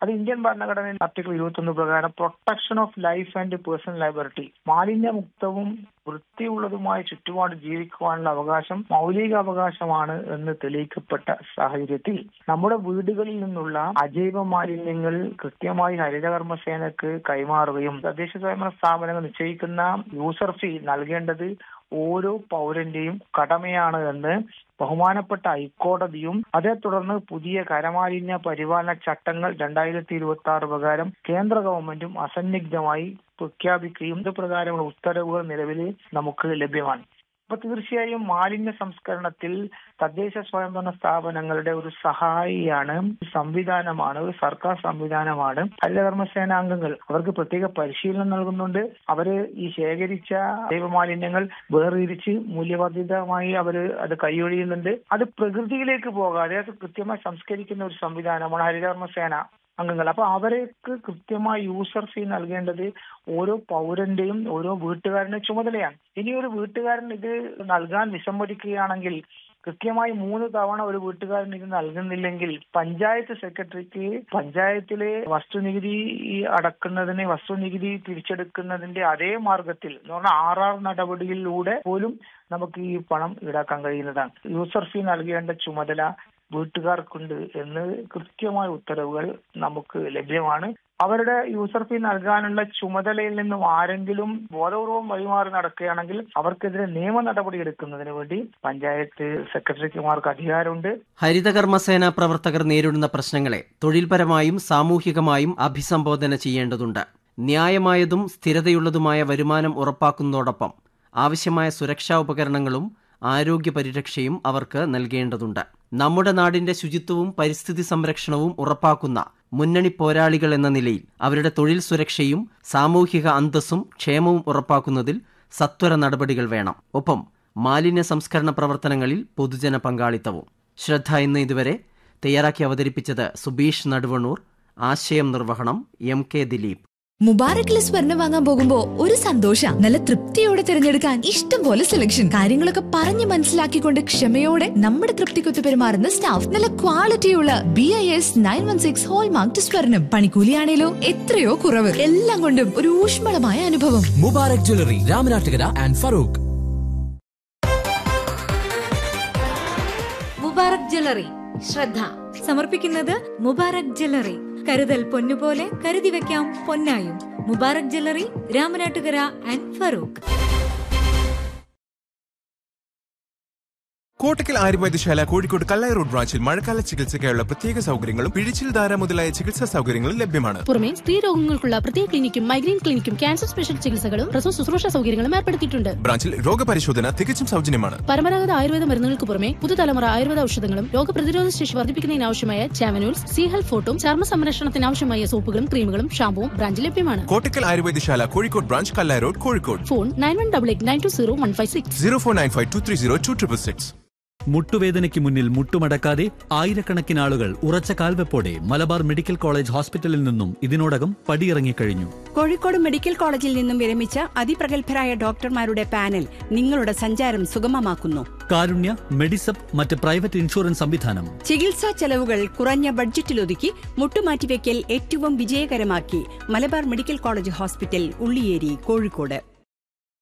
അത് ഇന്ത്യൻ ഭരണഘടനയിൽ ആർട്ടിക്കിൾ ഇരുപത്തൊന്ന് പ്രകാരം protection of life and personal liberty മാലിന്യമുക്തവും വൃത്തിയുള്ളതുമായ ചുറ്റുപാട് ജീവിക്കുവാനുള്ള അവകാശം മൗലിക അവകാശമാണ് എന്ന് തെളിയിക്കപ്പെട്ട സാഹചര്യത്തിൽ നമ്മുടെ വീടുകളിൽ നിന്നുള്ള അജൈവ മാലിന്യങ്ങൾ കൃത്യമായി ഹരിതകർമ്മസേനക്ക് കൈമാറുകയും തദ്ദേശ സ്വയംഭരണ സ്ഥാപനങ്ങൾ നിശ്ചയിക്കുന്ന യൂസർ ഫീ നൽകേണ്ടത് ഓരോ പൗരന്റെയും കടമയാണ് എന്ന് ബഹുമാനപ്പെട്ട ഹൈക്കോടതിയും അതേ തുടർന്ന് പുതിയ കരമാലിന്യ പരിപാലന ചട്ടങ്ങൾ രണ്ടായിരത്തി ഇരുപത്തി ആറ് പ്രകാരം കേന്ദ്ര ഗവൺമെന്റും അസന്നിഗ്ധമായി പ്രഖ്യാപിക്കുകയും ഇത് പ്രകാരമുള്ള ഉത്തരവുകൾ നിലവിൽ നമുക്ക് ലഭ്യമാണ് അപ്പൊ തീർച്ചയായും മാലിന്യ സംസ്കരണത്തിൽ തദ്ദേശ സ്വയംഭരണ സ്ഥാപനങ്ങളുടെ ഒരു സഹായിയാണ് സംവിധാനമാണ് ഒരു സർക്കാർ സംവിധാനമാണ് ഹരിതകർമ്മസേന അംഗങ്ങൾ അവർക്ക് പ്രത്യേക പരിശീലനം നൽകുന്നുണ്ട് അവര് ഈ ശേഖരിച്ച ജൈവമാലിന്യങ്ങൾ വേർതിരിച്ച് മൂല്യവർദ്ധിതമായി അവര് അത് കൈയൊഴിയുന്നുണ്ട് അത് പ്രകൃതിയിലേക്ക് പോകാതെ അത് കൃത്യമായി സംസ്കരിക്കുന്ന ഒരു സംവിധാനമാണ് ഹരിതകർമ്മസേന അംഗങ്ങൾ അപ്പൊ അവർക്ക് കൃത്യമായി യൂസർ ഫീ നൽകേണ്ടത് ഓരോ പൗരന്റെയും ഓരോ വീട്ടുകാരന്റെ ചുമതലയാണ് ഇനി ഒരു വീട്ടുകാരൻ ഇത് നൽകാൻ വിസമ്മതിക്കുകയാണെങ്കിൽ കൃത്യമായി മൂന്ന് തവണ ഒരു വീട്ടുകാരൻ ഇത് നൽകുന്നില്ലെങ്കിൽ പഞ്ചായത്ത് സെക്രട്ടറിക്ക് പഞ്ചായത്തിലെ വസ്തുനികുതി അടക്കുന്നതിന് വസ്തുനികുതി തിരിച്ചെടുക്കുന്നതിന്റെ അതേ മാർഗത്തിൽ എന്ന് പറഞ്ഞാൽ ആർ ആർ നടപടിയിലൂടെ പോലും നമുക്ക് ഈ പണം ഈടാക്കാൻ കഴിയുന്നതാണ് യൂസർ ഫീ നൽകേണ്ട ചുമതല വീട്ടുകാർക്കുണ്ട് എന്ന് കൃത്യമായ ഉത്തരവുകൾ നമുക്ക് ലഭ്യമാണ് അവരുടെ യൂസർ ഫീ നൽകാനുള്ള ചുമതലയിൽ നിന്നും ആരെങ്കിലും ബോധപൂർവം വഴിമാറി നടക്കുകയാണെങ്കിൽ അവർക്കെതിരെ നിയമ നടപടി എടുക്കുന്നതിന് വേണ്ടി പഞ്ചായത്ത് സെക്രട്ടറിമാർക്ക് അധികാരമുണ്ട് ഹരിതകർമ്മസേന പ്രവർത്തകർ നേരിടുന്ന പ്രശ്നങ്ങളെ തൊഴിൽപരമായും സാമൂഹികമായും അഭിസംബോധന ചെയ്യേണ്ടതുണ്ട് ന്യായമായതും സ്ഥിരതയുള്ളതുമായ വരുമാനം ഉറപ്പാക്കുന്നതോടൊപ്പം ആവശ്യമായ സുരക്ഷാ ഉപകരണങ്ങളും ആരോഗ്യ പരിരക്ഷയും അവർക്ക് നൽകേണ്ടതുണ്ട് നമ്മുടെ നാടിന്റെ ശുചിത്വവും പരിസ്ഥിതി സംരക്ഷണവും ഉറപ്പാക്കുന്ന മുന്നണി പോരാളികൾ എന്ന നിലയിൽ അവരുടെ തൊഴിൽ സുരക്ഷയും സാമൂഹിക അന്തസ്സും ക്ഷേമവും ഉറപ്പാക്കുന്നതിൽ സത്വര നടപടികൾ വേണം ഒപ്പം മാലിന്യ സംസ്കരണ പ്രവർത്തനങ്ങളിൽ പൊതുജന പങ്കാളിത്തവും ശ്രദ്ധ ഇന്ന് ഇതുവരെ തയ്യാറാക്കി അവതരിപ്പിച്ചത് സുബീഷ് നടുവണ്ണൂർ ആശയം നിർവഹണം എം കെ ദിലീപ് മുബാറക്കിലെ സ്വർണം വാങ്ങാൻ പോകുമ്പോ ഒരു സന്തോഷ നല്ല തൃപ്തിയോടെ തിരഞ്ഞെടുക്കാൻ ഇഷ്ടം പോലെ സെലക്ഷൻ കാര്യങ്ങളൊക്കെ പറഞ്ഞു മനസ്സിലാക്കിക്കൊണ്ട് ക്ഷമയോടെ നമ്മുടെ തൃപ്തിക്കൊത്ത് പെരുമാറുന്ന സ്റ്റാഫ് നല്ല ക്വാളിറ്റിയുള്ള B I S nine one six hallmark സ്വർണം പണിക്കൂലിയാണേലോ എത്രയോ കുറവ് എല്ലാം കൊണ്ടും ഒരു ഊഷ്മളമായ അനുഭവം Mubarak jewellery Ramanattukara and Farook Mubarak jewellery ശ്രദ്ധ സമർപ്പിക്കുന്നത് മുബാറക് ജ്വല്ലറി കരുതൽ പൊന്നുപോലെ കരുതി വെക്കാം പൊന്നായും Mubarak jewellery Ramanattukara and Farook Kottakkal Ayurvedasala Kozhikode Kallai road ബ്രാഞ്ചിൽ മഴക്കാല ചികിത്സയ്ക്കായുള്ള പ്രത്യേക സൗകര്യങ്ങളും പിഴിച്ചിൽ ധാര മുതലായ ചികിത്സാ സൗകര്യങ്ങളും ലഭ്യമാണ് പുറമെ സ്ത്രീ രോഗങ്ങൾക്കുള്ള പ്രത്യേക ക്ലിനിക്കും മൈഗ്രെയിൻ ക്ലിനിക്കും ക്യാൻസർ സ്പെഷ്യൽ ചികിത്സകളും പ്രസവ ശുശ്രൂഷ സൗകര്യങ്ങളും ഏർപ്പെടുത്തിയിട്ടുണ്ട് ബ്രാഞ്ചിൽ രോഗപരിശോധന തികച്ചും സൗജന്യമാണ് പരമ്പരാഗത ആയുർവേദ മരുന്നുകൾക്ക് പുറമെ പുതുതലമുറ ആയുർവേദ ഔഷധങ്ങളും രോഗപ്രതിരോധ ശേഷി വർദ്ധിപ്പിക്കുന്നതിനാവശ്യമായ ചാവനൂൽസ് സി ഹെൽത്ത് ഫോട്ടും ചർമ്മ സംരക്ഷണത്തിനാവശ്യമായ സോപ്പുകളും ക്രീമുകളും ഷാമ്പുവും ബ്രാഞ്ചിൽ ലഭ്യമാണ് Kottakkal Ayurvedasala Kozhikode branch Kallai road Kozhikode phone nine one double eight nine two zero one five six zero four nine five two three zero two triple six മുട്ടുവേദനയ്ക്ക് മുന്നിൽ മുട്ടുമടക്കാതെ ആയിരക്കണക്കിന് ആളുകൾ ഉറച്ച കാൽവെപ്പോടെ മലബാർ മെഡിക്കൽ കോളേജ് ഹോസ്പിറ്റലിൽ നിന്നും ഇതിനോടകം പടിയിറങ്ങിക്കഴിഞ്ഞു കോഴിക്കോട് മെഡിക്കൽ കോളേജിൽ നിന്നും വിരമിച്ച അതിപ്രഗത്ഭരായ ഡോക്ടർമാരുടെ പാനൽ നിങ്ങളുടെ സഞ്ചാരം സുഗമമാക്കുന്നു കാരുണ്യ മെഡിസപ്പ് മറ്റ് പ്രൈവറ്റ് ഇൻഷുറൻസ് സംവിധാനം ചികിത്സാ ചെലവുകൾ കുറഞ്ഞ ബഡ്ജറ്റിലൊതുക്കി മുട്ടുമാറ്റിവെക്കൽ ഏറ്റവും വിജയകരമാക്കി Malabar medical college hospital Ulliyeri Kozhikode